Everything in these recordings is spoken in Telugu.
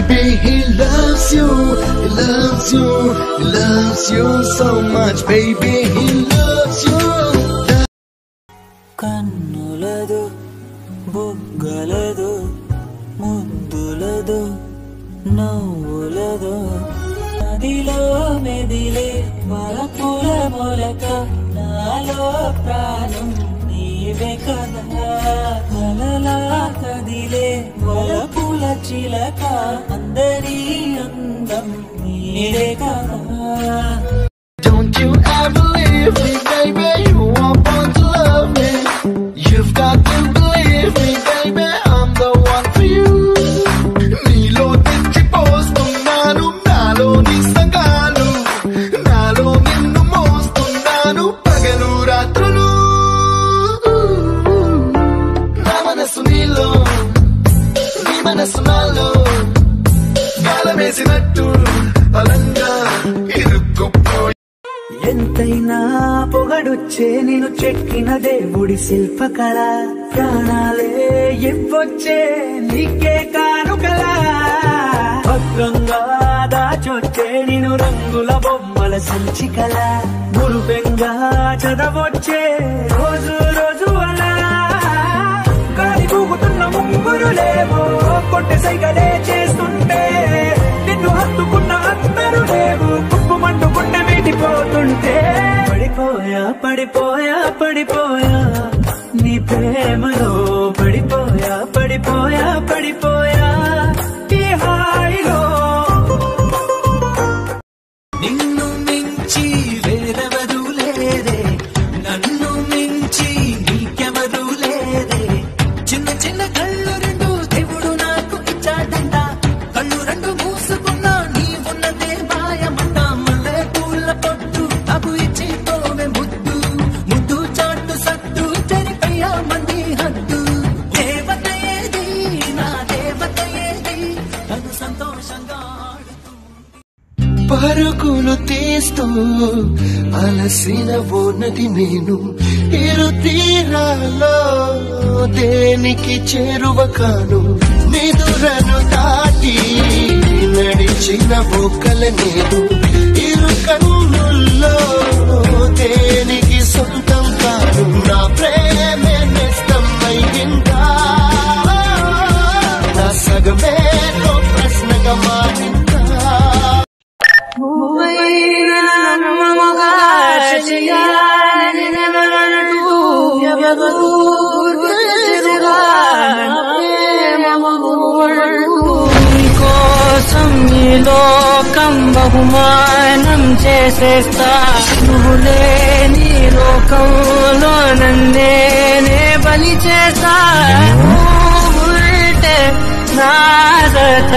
baby, he loves you, he loves you, he loves you so much, baby, he loves you. కన్నులదు బుగ్గలదు ముద్దులదు నవ్వులదు నదిలో మెదిలే వరపుల మొలక నాలో ప్రాణం నీవే కదా కలలా కదిలే వరపుల చిలక అందరి అందం నీవే కదా Don't you ever leave me, baby, you are born to love me. You've got to believe me, baby, I'm the one for you. నీలో తెచ్చిపోస్తున్నాను నాలో నీ సంగాలు నాలో నిన్ను మోస్తున్నాను పగలు రాత్రులు నా మనసు నీలో నీ మనసు నాలో గాలమేసినట్టు బలంగా ఇరుక్కుపోయి ఎంతైనా పొగడొచ్చే నేను చెక్కిన దేవుడి శిల్పకళ ప్రాణాలే ఇవ్వొచ్చే నీకే కానుకల భద్రంగా దాచొచ్చే నేను రంగుల బొమ్మల సంచికల గురుపెంగా చదవొచ్చే రోజు రోజు అలా గాలి కూగుతున్న ముగ్గురులేమో కొట్టె సైగలే చేస్తుంటే నిన్ను హత్తుకున్న అందరూ లేవు కుప్పమంటూ గుండె మీటిపోతుంటే పడిపోయా పడిపోయా పడిపోయా నీ ప్రేమలో పడిపోయా పడిపోయా పడిపోయా ఈ హాయిలో నిన్ను మించి వేరెవరు లేరే నన్ను మించి నీకెవరు లేరే చిన్న చిన్న కళ్ళు రెండు దేవుడు నాకు ఇచ్చాడంట కళ్ళు రెండు మూసుకున్నా నీ ఉన్నదే మాయమంట మల్లె పూల పొట్టు అbu ఇచ్చి తోవె ముద్దు ముద్దు చాటు సట్టు చెరిపయ్యా మంది హద్దు దేవత ఏది నా దేవత ఏది నన్ను సంతోషంగా ఆడుతూ పరుగులు తీస్తూ అలసిన ఉన్నది నేను ఇరు తీరాలో దేనికి చేరువ కాను నిదురను దాటి నడిచిన బొక్కల నేను ఇరు కన్నుల్లో దేనికి సొంతం కాను నా ప్రేమే నేస్తం అయ్యిందా నా సగమే ఓ ప్రశ్నగా మారిందా కోసం ఈ లోకం బహుమానం చేసేస్తా నువ్వు లేని లోకంలో నన్నేనే బలి చేస్తా నువ్వు ఉంటే నా జత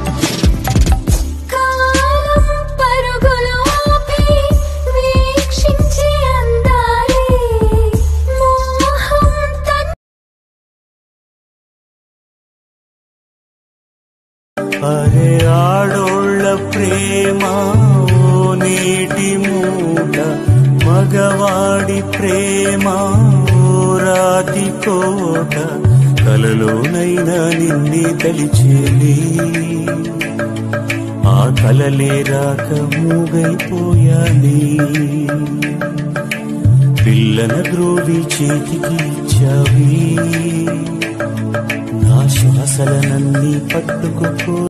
కాలం పరుగులోపి వీక్షించే అందాలే మోహం తన అరే ఆడోళ్ళ ప్రేమ ఓ నీటి మూట మగవాడి ప్రేమ ఓ రాతి కోట కలలోనైనా నిన్నే తలిచేలి ఆ కలలే రాక మూగైపోయాలి పిల్లన ద్రోవి చేతికి ఇచ్చావి నా శ్వాసలనన్నీ పట్టుకుపో